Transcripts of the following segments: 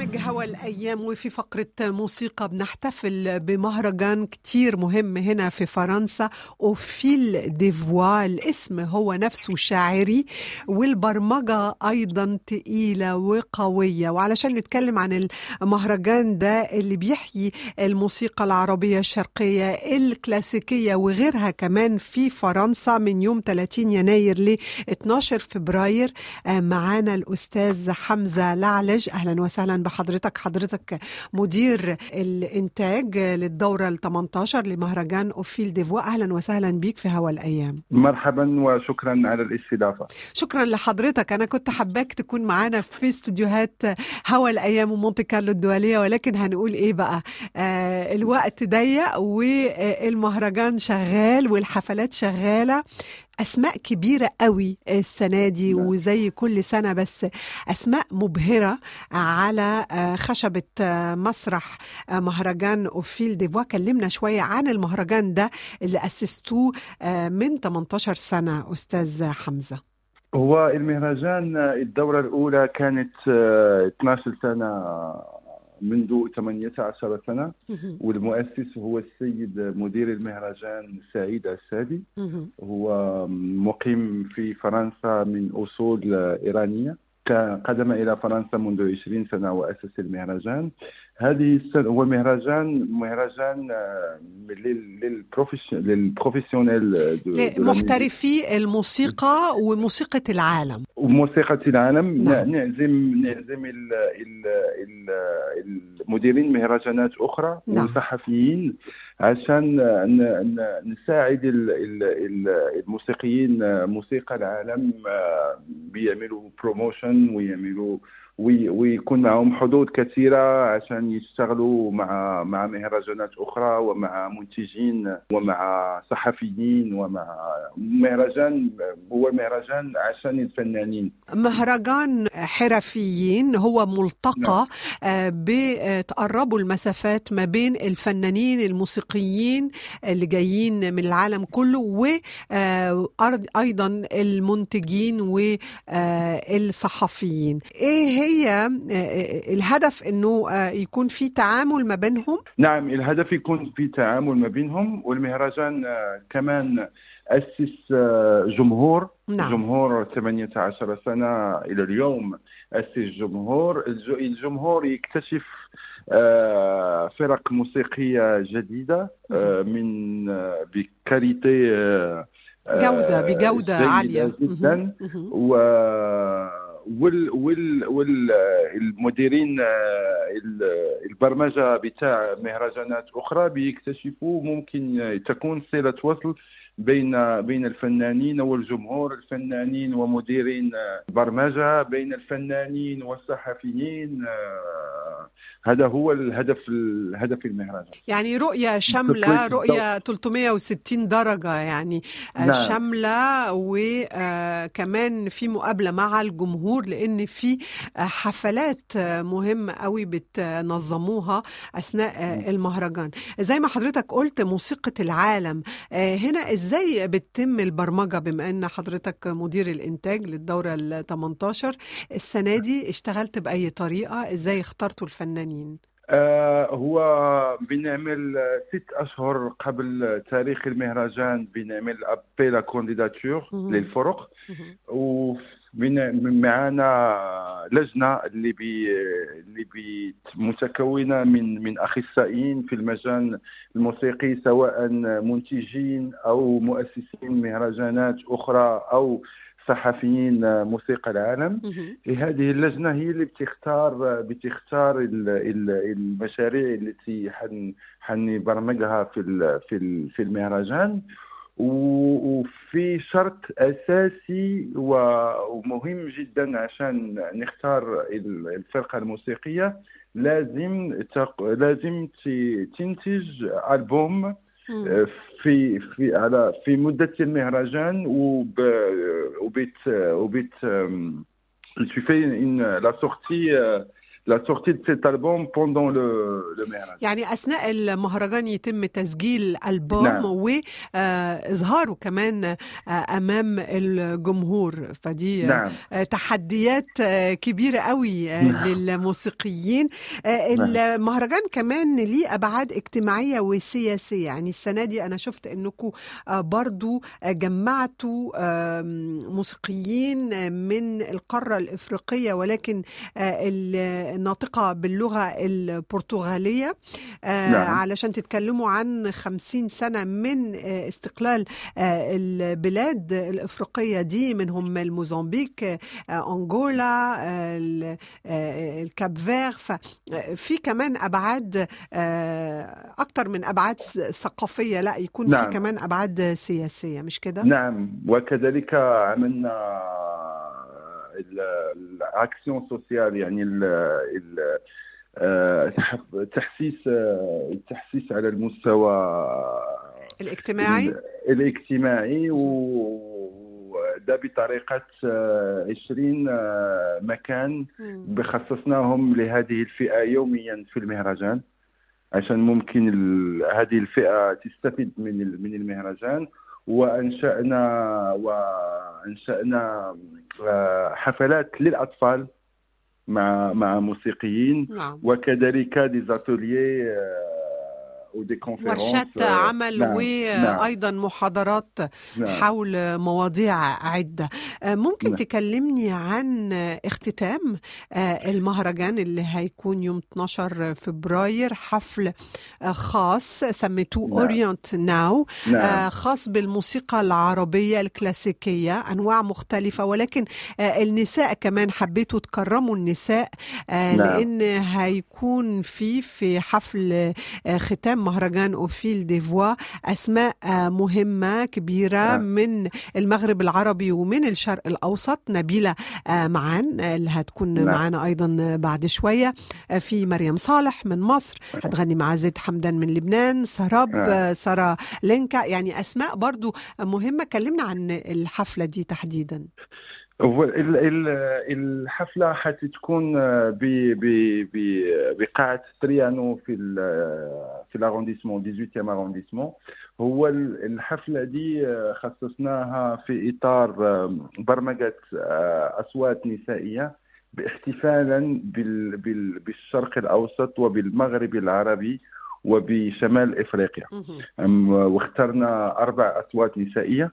برنامج هوا الأيام وفي فقرة موسيقى بنحتفل بمهرجان كتير مهم هنا في فرنسا أوفيل ديفوا الاسم هو نفسه شاعري والبرمجة أيضا تقيلة وقوية وعلشان نتكلم عن المهرجان ده اللي بيحيي الموسيقى العربية الشرقية الكلاسيكية وغيرها كمان في فرنسا من يوم 30 يناير ل 12 فبراير معانا الأستاذ حمزة لعلج أهلا وسهلا بحضرتك حضرتك مدير الإنتاج للدورة ال 18 لمهرجان أوفيل ديفوا أهلا وسهلا بيك في هوا الأيام مرحبا وشكرا على الاستضافة شكرا لحضرتك أنا كنت حباك تكون معانا في استوديوهات هوا الأيام ومونتي كارلو الدولية ولكن هنقول إيه بقى آه الوقت ضيق والمهرجان شغال والحفلات شغالة اسماء كبيره قوي السنه دي نعم. وزي كل سنه بس اسماء مبهره على خشبه مسرح مهرجان اوفيل ديفوا كلمنا شويه عن المهرجان ده اللي اسستوه من 18 سنه استاذ حمزه هو المهرجان الدورة الأولى كانت 12 سنة منذ 18 سنة والمؤسس هو السيد مدير المهرجان سعيد السادي هو مقيم في فرنسا من أصول إيرانية قدم إلى فرنسا منذ 20 سنة وأسس المهرجان هذه السنة هو مهرجان مهرجان للبروفيسيونيل محترفي الموسيقى وموسيقى العالم وموسيقى العالم نعم. نعزم نعزم ال ال ال المديرين مهرجانات اخرى نعم. وصحفيين عشان نساعد الموسيقيين موسيقى العالم بيعملوا بروموشن ويعملوا ويكون معهم حظوظ كثيرة عشان يشتغلوا مع مع مهرجانات أخرى ومع منتجين ومع صحفيين ومع مهرجان هو مهرجان عشان الفنانين مهرجان حرفيين هو ملتقى نعم. بتقربوا المسافات ما بين الفنانين الموسيقيين اللي جايين من العالم كله وأيضا المنتجين والصحفيين إيه هي الهدف انه يكون في تعامل ما بينهم نعم الهدف يكون في تعامل ما بينهم والمهرجان كمان اسس جمهور نعم. جمهور 18 سنه الى اليوم اسس جمهور الجمهور يكتشف فرق موسيقيه جديده من بكاليتي جوده بجوده عاليه جدا و وال وال والمديرين البرمجه بتاع مهرجانات اخرى بيكتشفوا ممكن تكون صله وصل بين بين الفنانين والجمهور الفنانين ومديرين برمجه بين الفنانين والصحفيين هذا هو الهدف الهدف المهرجان يعني رؤيه شامله رؤيه 360 درجه يعني نعم. شامله وكمان في مقابله مع الجمهور لان في حفلات مهمه قوي بتنظموها اثناء المهرجان زي ما حضرتك قلت موسيقى العالم هنا ازاي بتتم البرمجه بما ان حضرتك مدير الانتاج للدوره ال 18 السنه دي اشتغلت باي طريقه ازاي اخترتوا الفنانين آه هو بنعمل ست اشهر قبل تاريخ المهرجان بنعمل ابيلا كونديداتور للفرق و معنا لجنه اللي بي اللي بي متكونه من من اخصائيين في المجال الموسيقي سواء منتجين او مؤسسين مهرجانات اخرى او صحفيين موسيقى العالم هذه اللجنه هي اللي بتختار بتختار المشاريع التي حن حنبرمجها في في في المهرجان وفي شرط اساسي ومهم جدا عشان نختار الفرقه الموسيقيه لازم لازم تنتج البوم في في على في مده المهرجان وب وبت وبت tu fais une, la sortie la sortie de cet album pendant le, le مهرجان يعني اثناء المهرجان يتم تسجيل البوم نعم. واظهاره كمان آه، امام الجمهور فدي آه، نعم آه، تحديات آه، كبيره قوي آه، نعم. للموسيقيين آه، المهرجان كمان ليه ابعاد اجتماعيه وسياسيه يعني السنه دي انا شفت انكم برضو آه، جمعتوا آم، موسيقيين آه، من القاره الافريقيه ولكن آه، ال- الناطقه باللغه البرتغاليه آه، نعم. علشان تتكلموا عن خمسين سنه من آه، استقلال آه، البلاد الافريقيه دي منهم الموزمبيق آه، انغولا آه، ال- آه، الكاب فير ففي كمان ابعاد آه، اكتر من ابعاد س- ثقافيه لا يكون في نعم. كمان ابعاد سياسيه مش كده؟ نعم وكذلك عملنا الاكسيون سوسيال يعني ال ال آه، تح- تحسيس آه، التحسيس على المستوى الاجتماعي ال- الاجتماعي وده بطريقة آه، 20 آه، مكان مم. بخصصناهم لهذه الفئة يوميا في المهرجان عشان ممكن ال- هذه الفئة تستفيد من ال- من المهرجان وأنشأنا وأنشأنا آه، حفلات للأطفال مع مع موسيقيين نعم وكذلك دي زاتوليي ودي كونفيرونس ورشات عمل نعم وايضا محاضرات نعم حول مواضيع عدة آه، ممكن نعم. تكلمني عن اختتام آه، المهرجان اللي هيكون يوم 12 فبراير حفل آه، خاص سميتوه نعم. اورينت ناو نعم خاص بالموسيقى العربية الكلاسيكية أنواع مختلفة ولكن آه، النساء كمان حبيتوا تكرموا النساء آه، نعم. لأن هيكون في في حفل آه، ختام مهرجان أوفيل ديفوا أسماء آه، مهمة كبيرة نعم. من المغرب العربي ومن الشرق الأوسط نبيلة آه، معان آه، اللي هتكون نعم. معانا أيضا بعد شوية آه، في مريم صالح من مصر هتغني مع زيد حمدان من لبنان سراب نعم. آه، سارة لينكا يعني أسماء برضو مهمة كلمنا عن الحفلة دي تحديدا هو ال- ال- الحفلة حتكون ب ب ب بقاعة تريانو في ال في الاغونديسمون 18 اغونديسمون هو ال- الحفلة دي خصصناها في إطار برمجة أصوات نسائية باحتفالا بال بال بالشرق الأوسط وبالمغرب العربي وبشمال إفريقيا مهم. أم- واخترنا أربع أصوات نسائية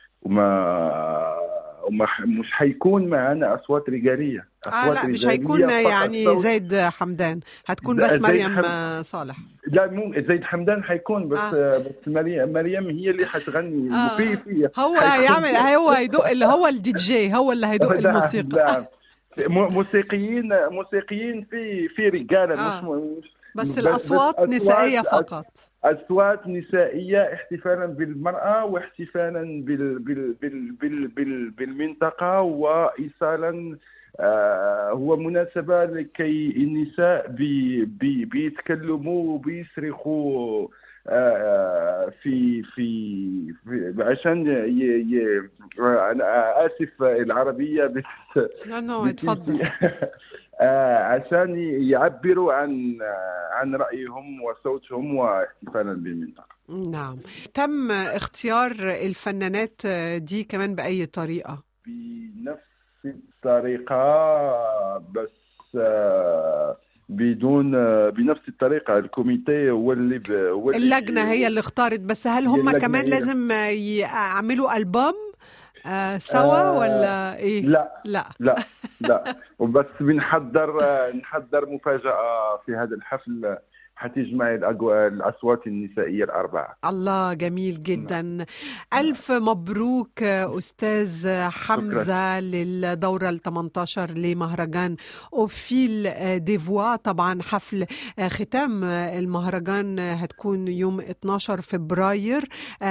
وما وما ح- مش حيكون معنا أصوات رجالية آه أصوات لا مش رجالية هيكون فقط يعني صوت- زيد حمدان هتكون ز- بس زيد مريم حم- آه، صالح لا مو زيد حمدان حيكون بس آه. بس مريم مريم هي اللي حتغني آه. في في هو حيكون هيعمل هو هيدق اللي هو الدي جي هو اللي هيدق لا، الموسيقى لا م- موسيقيين موسيقيين في في رجاله آه. مش مش بس الأصوات نسائية فقط اصوات نسائيه احتفالا بالمراه واحتفالا بال بال بال بال بال بالمنطقه وايصالا آه هو مناسبه لكي النساء بي بي بيتكلموا وبيصرخوا آه في في, في عشان ي ي انا اسف العربيه بس لا نو اتفضل آه، عشان يعبروا عن عن رايهم وصوتهم واحتفالا بالمنطقه نعم تم اختيار الفنانات دي كمان بأي طريقة بنفس الطريقه بس آه، بدون آه، بنفس الطريقه الكوميتي هو اللي ب- هو اللي اللجنة هي اللي اختارت بس هل هم اللجنة كمان هي- لازم يعملوا ألبوم آه، سوا آه، ولا ايه؟ لا لا لا لا وبس بنحضر آه، نحضر مفاجاه في هذا الحفل حتجمع الأجو- الاصوات النسائيه الاربعه الله جميل جدا ألف مبروك أستاذ حمزة للدورة ال 18 لمهرجان أوفيل ديفوا طبعا حفل ختام المهرجان هتكون يوم 12 فبراير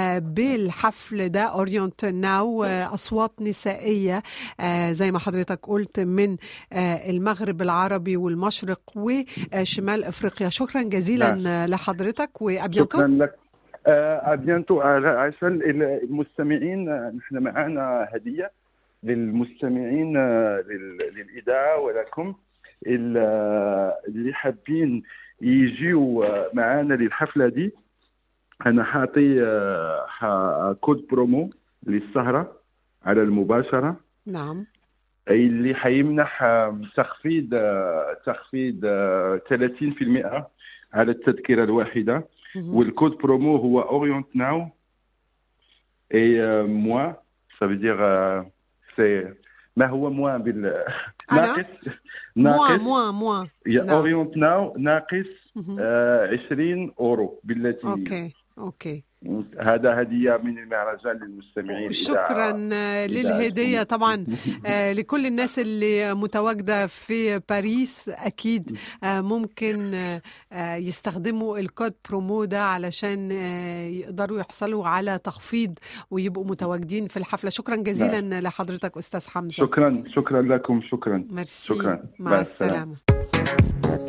بالحفل ده أورينت ناو أصوات نسائية زي ما حضرتك قلت من المغرب العربي والمشرق وشمال أفريقيا شكرا جزيلا نعم. لحضرتك وأبيانتو شكرا لك آه، ابيانتو آه، عشان المستمعين آه، نحن معنا هديه للمستمعين آه، لل- للاذاعه ولكم اللي حابين يجيو معانا للحفله دي انا حاطي كود برومو للسهره على المباشره نعم اللي حيمنح تخفيض تخفيض 30% على التذكره الواحده والكود برومو هو اورينت ناو اي موا ça veut dire c'est ما هو موا بال ناقص ناقص موا موا موا اورينت ناو ناقص 20 اورو باللاتينيه اوكي اوكي هذا هدية من المهرجان للمستمعين شكرا للهدية طبعا لكل الناس اللي متواجدة في باريس أكيد ممكن يستخدموا الكود برومو ده علشان يقدروا يحصلوا على تخفيض ويبقوا متواجدين في الحفلة شكرا جزيلا نعم. لحضرتك أستاذ حمزة شكرا شكرا لكم شكرا ميرسي شكرا مع السلامة, السلامة.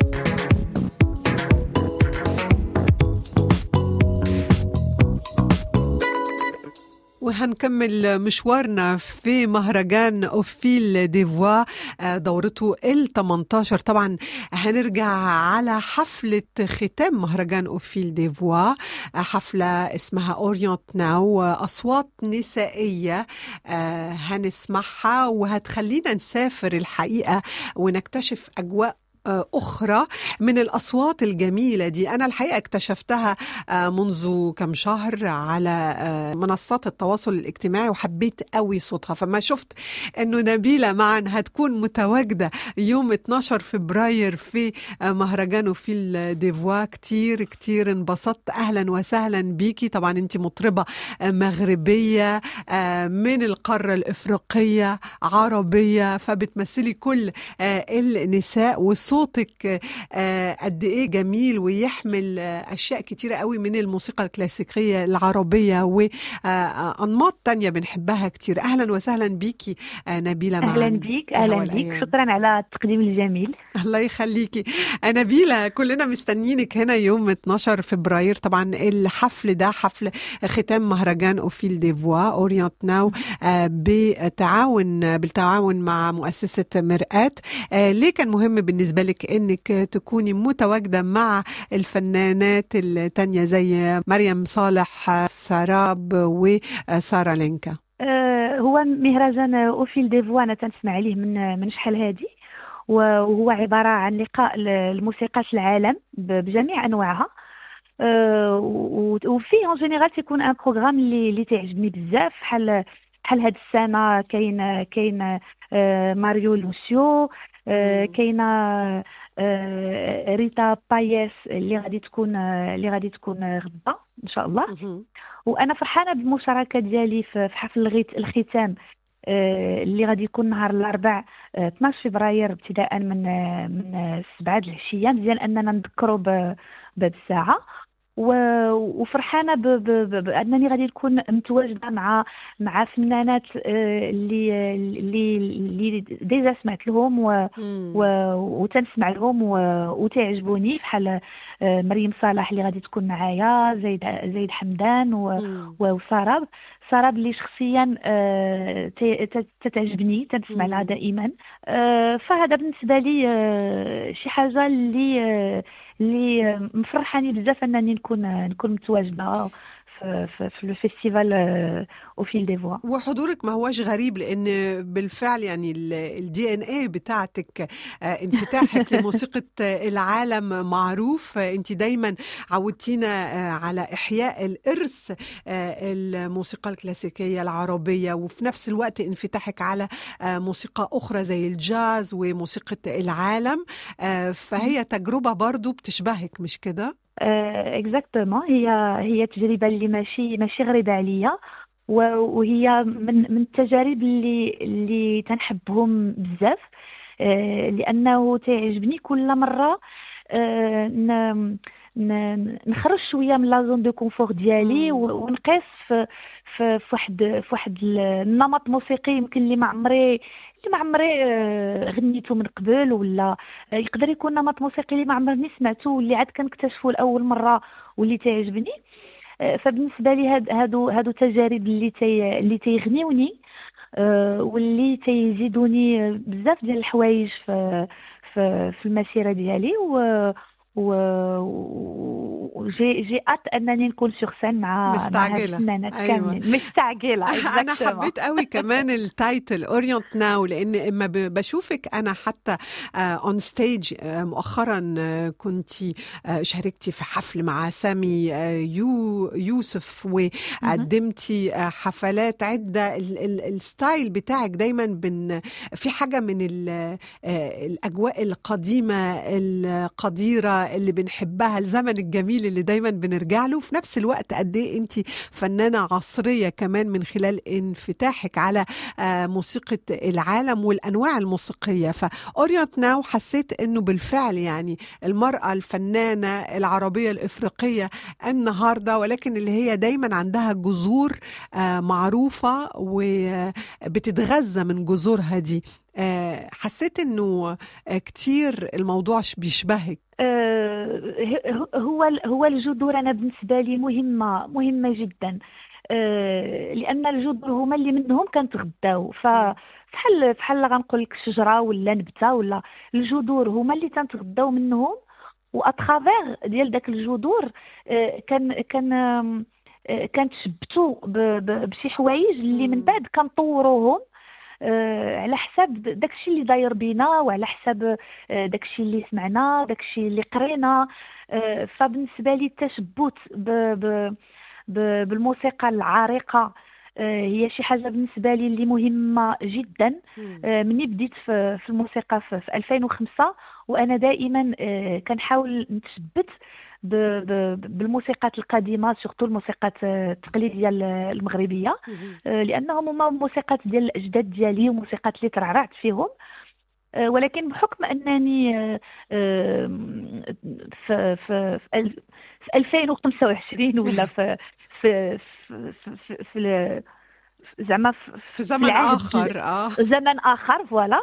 وهنكمل مشوارنا في مهرجان اوفيل ديفوا دورته ال 18 طبعا هنرجع على حفله ختام مهرجان اوفيل ديفوا حفله اسمها اورينت ناو اصوات نسائيه هنسمعها وهتخلينا نسافر الحقيقه ونكتشف اجواء أخرى من الأصوات الجميلة دي أنا الحقيقة اكتشفتها منذ كم شهر على منصات التواصل الاجتماعي وحبيت قوي صوتها فما شفت أنه نبيلة معا هتكون متواجدة يوم 12 فبراير في مهرجان في الديفوا كتير كتير انبسطت أهلا وسهلا بيكي طبعا أنت مطربة مغربية من القارة الإفريقية عربية فبتمثلي كل النساء والصوت صوتك قد ايه جميل ويحمل اشياء كتيره قوي من الموسيقى الكلاسيكيه العربيه وانماط تانية بنحبها كتير اهلا وسهلا بيكي نبيله معنا اهلا بيك اهلا بيك شكرا على التقديم الجميل الله يخليكي نبيله كلنا مستنيينك هنا يوم 12 فبراير طبعا الحفل ده حفل ختام مهرجان اوفيل ديفوا اورينت ناو بتعاون بالتعاون مع مؤسسه مرآة ليه كان مهم بالنسبه لك انك تكوني متواجده مع الفنانات التانية زي مريم صالح سراب وساره لينكا هو مهرجان اوفيل ديفوا انا تنسمع عليه من من شحال هادي وهو عباره عن لقاء الموسيقى العالم بجميع انواعها وفيه اون جينيرال تيكون ان بروغرام اللي اللي تعجبني بزاف بحال بحال هاد السنه كاين كاين ماريو لوسيو كاينه ريتا بايس اللي غادي تكون اللي غادي تكون غدا ان شاء الله وانا فرحانه بالمشاركه ديالي في حفل الغيت الختام اللي غادي يكون نهار الاربع 12 فبراير ابتداء من من 7 العشيه مزيان اننا نذكروا بهذه الساعه وفرحانه بانني غادي نكون متواجده مع مع فنانات اللي اللي اللي ديجا سمعت لهم و, و وتنسمع لهم وتعجبوني بحال مريم صالح اللي غادي تكون معايا زيد زيد حمدان وسراب سراب اللي شخصيا تتعجبني تنسمع لها دائما فهذا بالنسبه لي شي حاجه اللي اللي مفرحاني بزاف انني نكون نكون متواجده في, في الفيستيفال اوفيل دي فوا وحضورك ما هوش غريب لان بالفعل يعني الدي ان اي بتاعتك انفتاحك لموسيقى العالم معروف انت دايما عودتينا على احياء الارث الموسيقى الكلاسيكيه العربيه وفي نفس الوقت انفتاحك على موسيقى اخرى زي الجاز وموسيقى العالم فهي تجربه برضو بتشبهك مش كده؟ اكزاكتومون هي هي تجربه اللي ماشي ماشي غريبه عليا وهي من من التجارب اللي اللي تنحبهم بزاف لانه تعجبني كل مره نخرج شويه من لا زون دو كونفور ديالي ونقيس في في واحد في واحد النمط موسيقي يمكن اللي ما عمري اللي ما عمري غنيته من قبل ولا يقدر يكون نمط موسيقي اللي ما عمرني سمعته واللي عاد كنكتشفه لاول مره واللي تعجبني فبالنسبه لي هاد هادو هادو تجارب اللي تي اللي تيغنيوني واللي تيزيدوني بزاف ديال الحوايج في في, في المسيره ديالي و وجي جي ات انني نكون سور سين مع مستعجله مع أيوة. مستعجله انا حبيت قوي كمان التايتل اورينت ناو لان اما بشوفك انا حتى اون uh, ستيج uh, مؤخرا uh, كنت شاركتي في حفل مع سامي يو يوسف وقدمتي حفلات عده الستايل بتاعك دايما بن في حاجه من الاجواء القديمه القديره اللي بنحبها الزمن الجميل اللي دايما بنرجع له في نفس الوقت قد ايه انت فنانه عصريه كمان من خلال انفتاحك على موسيقى العالم والانواع الموسيقيه فاورينت ناو حسيت انه بالفعل يعني المراه الفنانه العربيه الافريقيه النهارده ولكن اللي هي دايما عندها جذور معروفه وبتتغذى من جذورها دي حسيت انه كتير الموضوع بيشبهك هو هو الجذور انا بالنسبه لي مهمه مهمه جدا لان الجذور هما اللي منهم كنتغداو ف فحال بحال غنقول لك شجره ولا نبته ولا الجذور هما اللي تنتغداو منهم واترافير ديال داك الجذور كان كان كنتشبتوا بشي حوايج اللي من بعد كنطوروهم على حساب داكشي اللي داير بينا وعلى حساب داكشي اللي سمعنا داكشي اللي قرينا فبالنسبه لي التشبت بالموسيقى العريقه هي شي حاجه بالنسبه لي اللي مهمه جدا مني بديت في الموسيقى في 2005 وانا دائما كنحاول نتشبت بالموسيقات القديمه سورتو الموسيقات التقليديه المغربيه لانهم هما موسيقات ديال الاجداد ديالي وموسيقات اللي ترعرعت فيهم ولكن بحكم انني في في في 2025 ولا في في في, في, في زعما في زمن اخر اه زمن اخر فوالا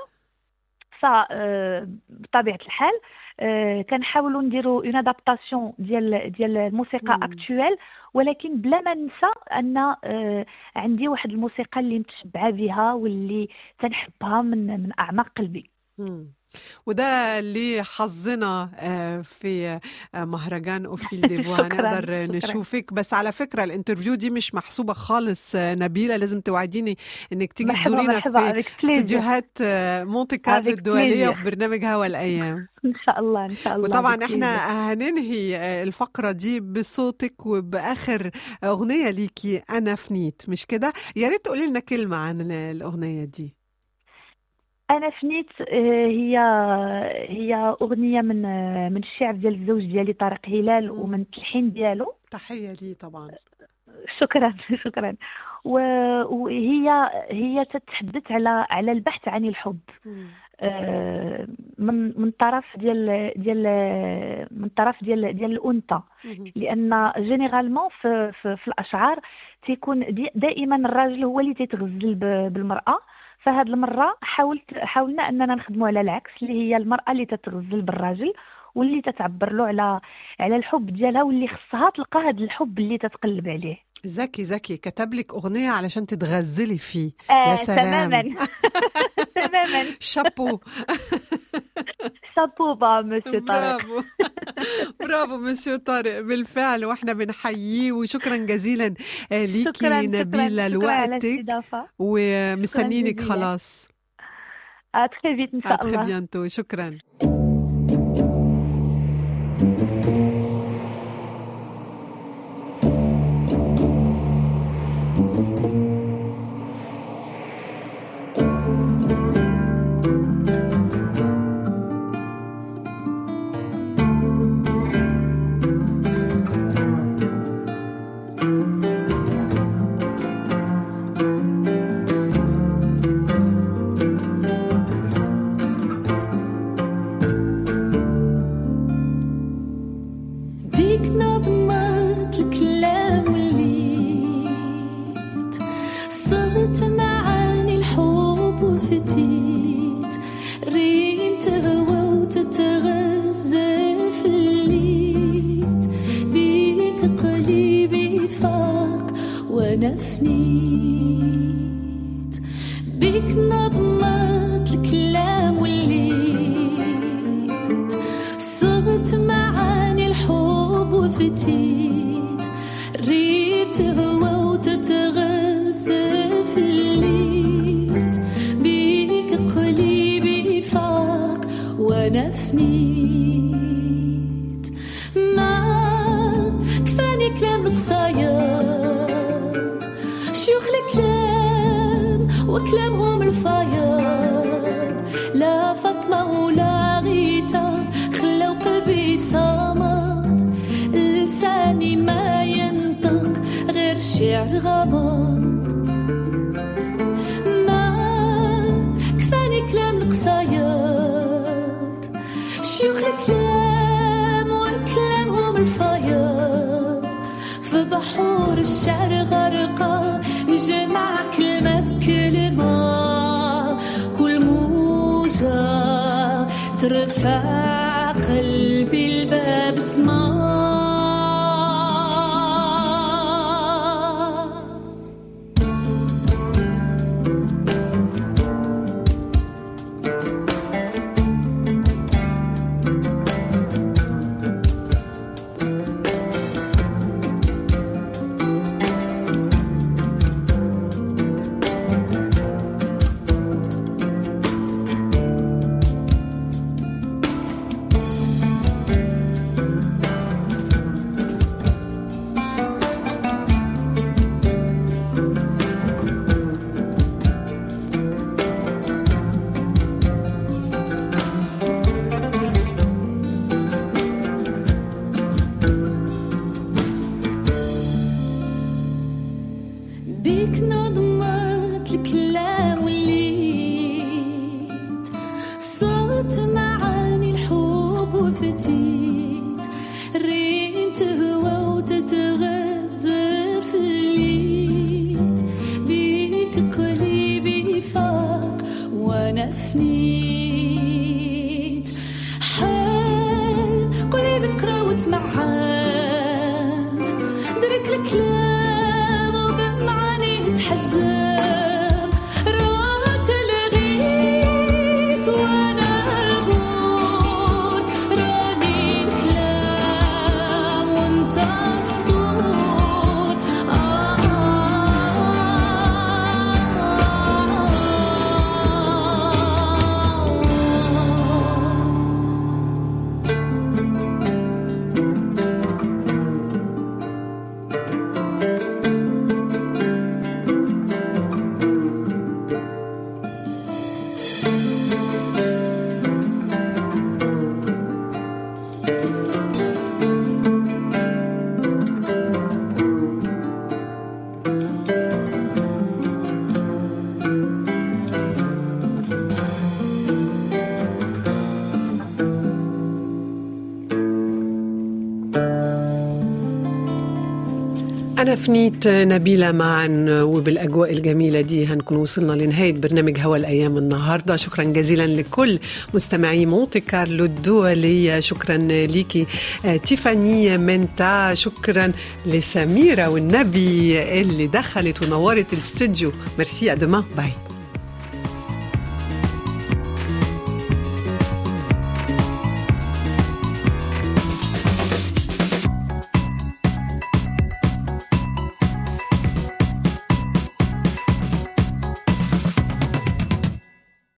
فبطبيعه الحال كنحاولوا نديروا اون ادابتاسيون ديال ديال الموسيقى اكطويل ولكن بلا ما ننسى ان عندي واحد الموسيقى اللي متشبعه بها واللي تنحبها من من اعماق قلبي وده اللي حظنا في مهرجان اوفيل ديفوا هنقدر نشوفك بس على فكره الانترفيو دي مش محسوبه خالص نبيله لازم توعديني انك تيجي تزورينا في استديوهات مونتي كارلو الدوليه وفي برنامج هوا الايام ان شاء الله ان شاء الله وطبعا احنا هننهي الفقره دي بصوتك وباخر اغنيه ليكي انا فنيت مش كده يا ريت تقولي لنا كلمه عن الاغنيه دي انا فنيت هي هي اغنيه من من الشعر ديال الزوج ديالي طارق هلال ومن التلحين ديالو تحيه لي طبعا شكرا شكرا وهي هي تتحدث على على البحث عن الحب من من طرف ديال ديال من طرف ديال ديال الانثى لان جينيرالمون في, في, في الاشعار تيكون دائما الراجل هو اللي تيتغزل بالمراه فهاد المره حاولت حاولنا اننا نخدموا على العكس اللي هي المراه اللي تتغزل بالراجل واللي تتعبر له على على الحب ديالها واللي خصها تلقى هذا الحب اللي تتقلب عليه ذكي ذكي كتب لك اغنيه علشان تتغزلي فيه آه يا سلام تماما تماما شابو شابو با مسيو طارق برافو برافو مسيو طارق بالفعل واحنا بنحييه وشكرا جزيلا ليكي شكرا نبيله لوقتك ومستنيينك خلاص ا تري فيت ان شاء الله ا تري بيانتو شكرا نفنيت بيك نظمت الكلام واللي وفتيت ريت تهوى وتتغزل في الليل بيك قلبي فاق وانا فنيت ما كفاني كلام القصايد شيوخ الكلام وكلامهم الفايض لا فاطمة ولا غيتا خلو قلبي صامت لساني ما ينطق غير شعر غامض ما كفاني كلام القصايد شيوخ الكلام وكلامهم الفايض في بحور الشعر غرقة نجمع كلمة بكلمة كل موجة ترفع قلبي الباب سما بيك نظمت الكلام وليت صوت معاني الحب وفتيت ريم تهوى وتتغزل في الليل بيك قلبي فاق وانا فنيت حال قلبي قراوة معان درك الكلام وبمعاني تحزم راك لغيت وانا الغور راني الكلام وانت سطور آه أنا فنيت نبيلة معا وبالأجواء الجميلة دي هنكون وصلنا لنهاية برنامج هوا الأيام النهاردة شكرا جزيلا لكل مستمعي مونتي كارلو الدولي شكرا ليكي آه، تيفاني منتا شكرا لسميرة والنبي اللي دخلت ونورت الاستوديو ميرسي أدما باي